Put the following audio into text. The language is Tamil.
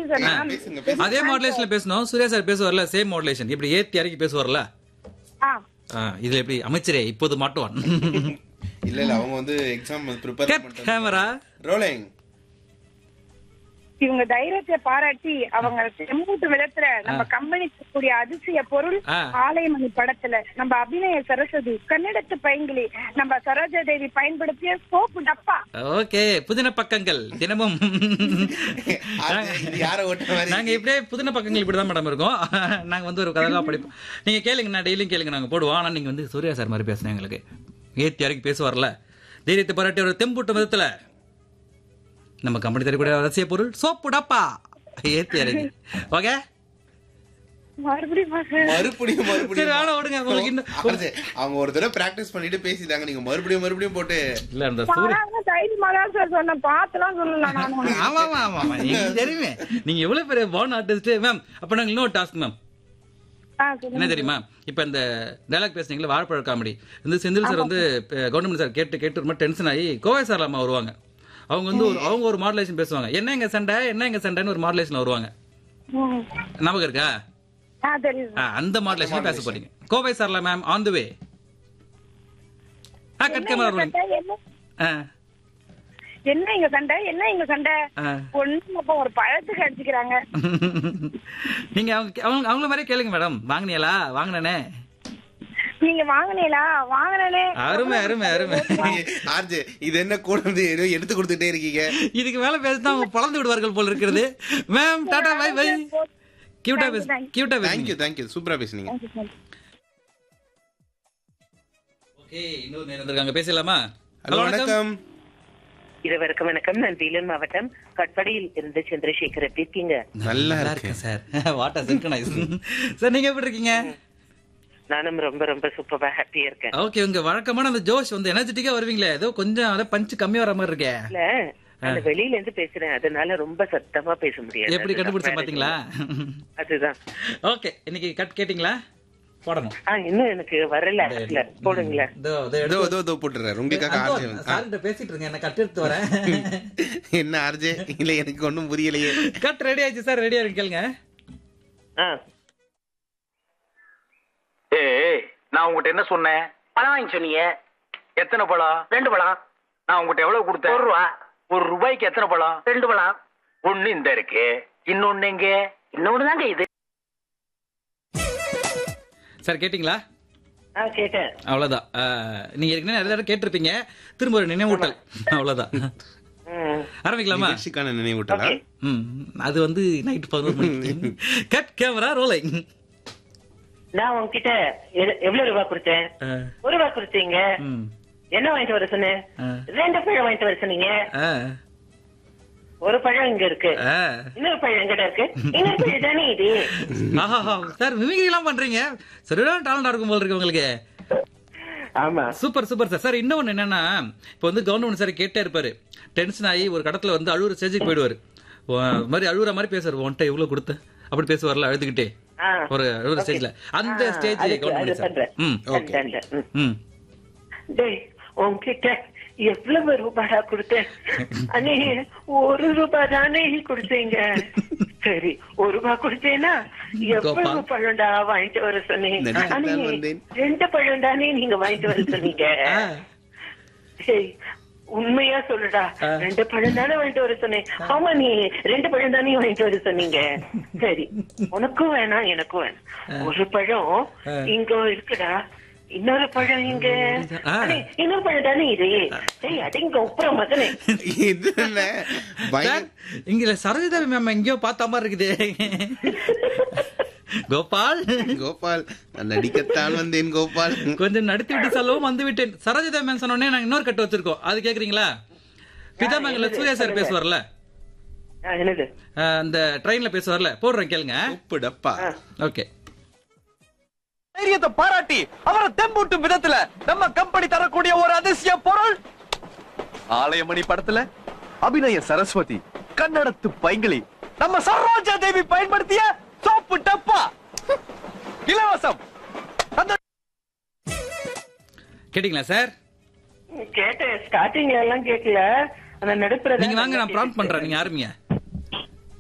தெரியும் சார் நான் பேசுங்க பேசுங்க அதே மாடுலேஷன்ல பேசணும் சூர்யா சார் பேசுவார்ல சேம் மாடுலேஷன் இப்படி ஏத்தி இறக்கி பேசுவார்ல ஆ ஆ, இதுல எப்படி அமைச்சரே இப்போது மாட்டுவான் இல்ல இல்ல அவங்க வந்து exam prepare cut camera rolling இவங்க தைரியத்தை பாராட்டி அவங்க செம்பூட்டு விதத்துல நம்ம கம்பெனி கூடிய அதிசய பொருள் ஆ. ஆலயமணி படத்துல நம்ம அபிநய சரஸ்வதி கன்னடத்து பைங்கிலி நம்ம சரோஜா தேவி பயன்படுத்திய சோப்பு டப்பா ஓகே புதின பக்கங்கள் தினமும் இது யார ஓட்டுற மாதிரி நாங்க இப்படியே புதின பக்கங்கள் இப்படிதான் மேடம் இருக்கோம் நாங்க வந்து ஒரு கதைலாம் படிப்போம் நீங்க கேளுங்க நான் டெய்லியும் கேளுங்க நாங்க போடுவோம் ஆனா நீங்க வந்து சூர்யா சார் மாதிரி பேசுனேன் எங்களுக்கு ஏத்தி இறக்கி பேசுவார்ல தைரியத்தை பாராட்டி ஒரு தெம்பூட்டு விதத்துல நம்ம கம்பெனி தரக்கூடிய ரசிய பொருள் சோப்பு டப்பா ஏத்தி இறக்கி ஓகே மறுபடியும் சார் மறுபடியும் சரி மறுபடியும் வேணா விடுங்க உங்களுக்கு இன்னும் ஆர்ஜே, அவங்க ஒரு தடவை பிராக்டிஸ் பண்ணிட்டு பேசிட்டாங்க நீங்க மறுபடியும் மறுபடியும் போட்டு இல்ல அந்த சூர்யா நான் தைரியமா தான் சார் சொன்னேன் பார்த்துலாம் சொல்லலாம் நான் உனக்கு. ஆமா ஆமா ஆமா ஆமா நீங்க தெரியுமே நீங்க எவ்வளவு பெரிய பான் ஆர்டிஸ்ட் மேம் அப்ப நாங்க இன்னொரு டாஸ்க் மேம் ஆ, சொல்லுங்க. என்ன தெரியுமா இப்ப இந்த டைலாக் பேசுனீங்களா வாழைப்பழ காமெடி இந்த செந்தில் சார் வந்து கவர்மெண்ட் சார் கேட்டு கேட்டு ரொம்ப டென்ஷன் ஆகி கோவை சார் அம்மா வருவாங்க அவங்க வந்து ஒரு அவங்க ஒரு மாடுலேஷன் பேசுவாங்க என்ன எங்க சண்டை என்ன எங்க சண்டைன்னு ஒரு மாடுலேஷன் வருவாங்க ம். நமக்கு இருக்கா ஆ தெரியும் ஆ, அந்த மாடுலேஷன் பேச போறீங்க Kovai Sarala ma'am on the way ஆ கட் கேமரா ரோலிங் சார் என்ன ஆ என்ன இங்க சண்டை என்ன இங்க சண்டை ஆ. ஒண்ணு அப்ப ஒரு பழத்துக்கு அடிச்சுக்கிறாங்க நீங்க அவங்க அவங்க அவங்கள மாதிரியே கேளுங்க மேடம் வாங்கினீங்களா வாங்கினே நீங்க வாங்குனீங்களா வாங்கினே அருமை அருமை அருமை ஆர்ஜே இது என்ன கூட வந்து ஏதோ எடுத்து கொடுத்துட்டே இருக்கீங்க இதுக்கு மேல பேசினா அவங்க பழந்து விடுவார்கள் போல இருக்கிறது மேம் டாடா பை பை கியூட்டா பேசு கியூட்டா பேசுங்க தேங்க்யூ தேங்க்யூ சூப்பரா பேசுனீங்க ஓகே இன்னொரு நேரம் இருக்காங்க பேசலாமா ஹலோ வணக்கம் இருவருக்கும் வணக்கம் நான் வேலூர் மாவட்டம் கட்படியில் இருந்து சந்திரசேகர் எப்படி இருக்கீங்க நல்லா நல்லா இருக்கு இருக்கேன் sir what are synchronise sir நீங்க எப்படி இருக்கீங்க நானும் ரொம்ப ரொம்ப சூப்பரா ஹாப்பியா இருக்கேன் ஓகே உங்க வழக்கமான அந்த ஜோஷ் வந்து எனர்ஜெட்டிக்கா வருவீங்களே ஏதோ கொஞ்சம் அதை பஞ்ச் கம்மி வர மாதிரி இருக்கே இல்ல அந்த வெளியில இருந்து பேசுறேன் அதனால ரொம்ப சத்தமா பேச முடியாது எப்படி கண்டுபிடிச்ச பாத்தீங்களா அதுதான் ஓகே இன்னைக்கு கட் கேட்டிங்களா போடணும் ஆ இன்னும் எனக்கு வரல இல்ல போடுங்களேன் இதோ இதோ ஏதோ எடுத்து ஏதோ ஏதோ போட்டுறாரு உங்களுக்காக ஆர்ஜே வந்து- ஆ, சார்கிட்ட பேசிட்டு இருக்கேன் என்ன கட் எடுத்து வரேன் என்ன ஆர்ஜே இல்ல எனக்கு ஒண்ணும் புரியலையே கட் ரெடி ஆயிடுச்சு சார் ரெடியா இருக்கு கேளுங்க ஆ ஏய் நான் உங்ககிட்ட என்ன சொன்னேன் பழம் வாங்கி சொன்னீங்க எத்தனை பழம் ரெண்டு பழம் நான் உங்ககிட்ட எவ்வளவு கொடுத்தேன் ஒரு ரூபா ஒரு ரூபாய்க்கு எத்தனை பழம் ரெண்டு பழம் ஒண்ணு இந்த இருக்கு இன்னொன்னு எங்க இன்னொன்னு தாங்க இது சார் கேட்டிங்களா ஆ கேட்டேன் அவ்வளவுதான் அஹ், நீங்க ஏற்கனவே நிறைய தடவை கேட்டிருப்பீங்க திரும்ப ஒரு நினைவூட்டல் அவ்வளவுதான் ம். ஆரம்பிக்கலாமா நிகழ்ச்சிக்கான நினைவூட்டலா Okay. ம் அது வந்து நைட் பதினோரு மணிக்கு கட் கேமரா ரோலிங் நான் உங்ககிட்ட எ- எவ்வளவு ரூபாய் கொடுத்தேன் ஒரு ரூபாய் கொடுத்தீங்க என்ன வாங்கிட்டு வர சொன்னேன் ஆ. ரெண்டு பழம் வாங்கிட்டு வர சொன்னீங்க ஒரு பழம் இங்க இருக்கு இன்னொரு பழம் எங்கிட்ட இருக்கு இன்னொரு பழம் தானே இது சார் மிமிக்ரி எல்லாம் பண்றீங்க சரியான டேலண்டா இருக்கும் போல இருக்கு உங்களுக்கு ஆமா சூப்பர் சூப்பர் சார் சார் இன்னொன்னு என்னன்னா இப்போ வந்து கவர்மெண்ட் சார் கேட்டே இருப்பாரு டென்ஷன் ஆகி ஒரு கடத்துல வந்து அழுகுற ஸ்டேஜுக்கு போயிடுவாரு ஓ, அது மாதிரி அழுகுற மாதிரி பேசுவார் உன்ட்ட எவ்வளவு கொடுத்த அப்படி பேசுவார்ல அழுதுகிட்டே ஆ. ஒரு அழுகுற Okay. ஸ்டேஜ்ல அந்த ஆ, ஸ்டேஜ் அதுக்கு- அது கவர்மெண்ட் சார் பண்றேன். ம் Okay. Ton, ton, ton. ம். ம் டேய் உன்கிட்ட எவ்வளவு ரூபாடா கொடுத்தேன் அண்ணே ஒரு ரூபாய் தானே கொடுத்தீங்க சரி ஒரு ரூபாய் கொடுத்தேனா எவ்வளவு கோபால். பழம்டா வாங்கிட்டு வர சொன்னீங்க நடிகத்தான் அண்ணே, வந்தேன். ரெண்டு பழம் தானே நீங்க வாங்கிட்டு வர சொன்னீங்க ஆ. டேய், உண்மையா சொல்லுடா ஆ. ரெண்டு பழம் தானே வாங்கிட்டு வர சொன்னேன் ஆமா நீ ரெண்டு பழம் தானே வாங்கிட்டு வர சொன்னீங்க சரி உனக்கும் வேணாம் எனக்கும் வேணாம் ஒரு பழம் ஆ. இங்க இருக்குடா இன்னொரு பழம் இங்க ஆ. அடே, இன்னொரு பழம் தானே இது சரி அடிங்க உப்புற மகனே இது என்ன பய- சார் இங்க சரோஜிதா மேம் எங்கேயோ பார்த்த மாதிரி இருக்குது கோபால் கோபால் நான் நடிக்கத்தான் வந்தேன் கோபால் கொஞ்சம் நடத்தி விட்டு செல்லவும் வந்து விட்டேன் சரோஜிதா மேம் சொன்னோடனே நாங்க இன்னொரு கட்டு வச்சிருக்கோம் அது கேக்குறீங்களா பிதாமங்கல சூர்யா சார் பேசுவார்ல ஆ, என்னது அஹ், அந்த ட்ரெயின்ல பேசுவார்ல போடுறேன் கேளுங்க உப்பு டப்பா ஓகே தைரியத்தை பாராட்டி அவரை தெம்பூட்டும் விதத்துல நம்ம கம்பெனி தரக்கூடிய ஒரு அதிசய பொருள் ஆலயமணி படத்துல அபிநய சரஸ்வதி கன்னடத்து பைங்கிளி நம்ம சரோஜா தேவி பயன்படுத்திய சோப்பு டப்பா இலவசம் அந்த கேட்டீங்களா சார் கேட்டேன் ஸ்டார்டிங்ல எல்லாம் கேட்கல அந்த நடுப்புற நீங்க வாங்க நான் ப்ராம்ப்ட் பண்றேன் நீங்க ஆரம்பிங்க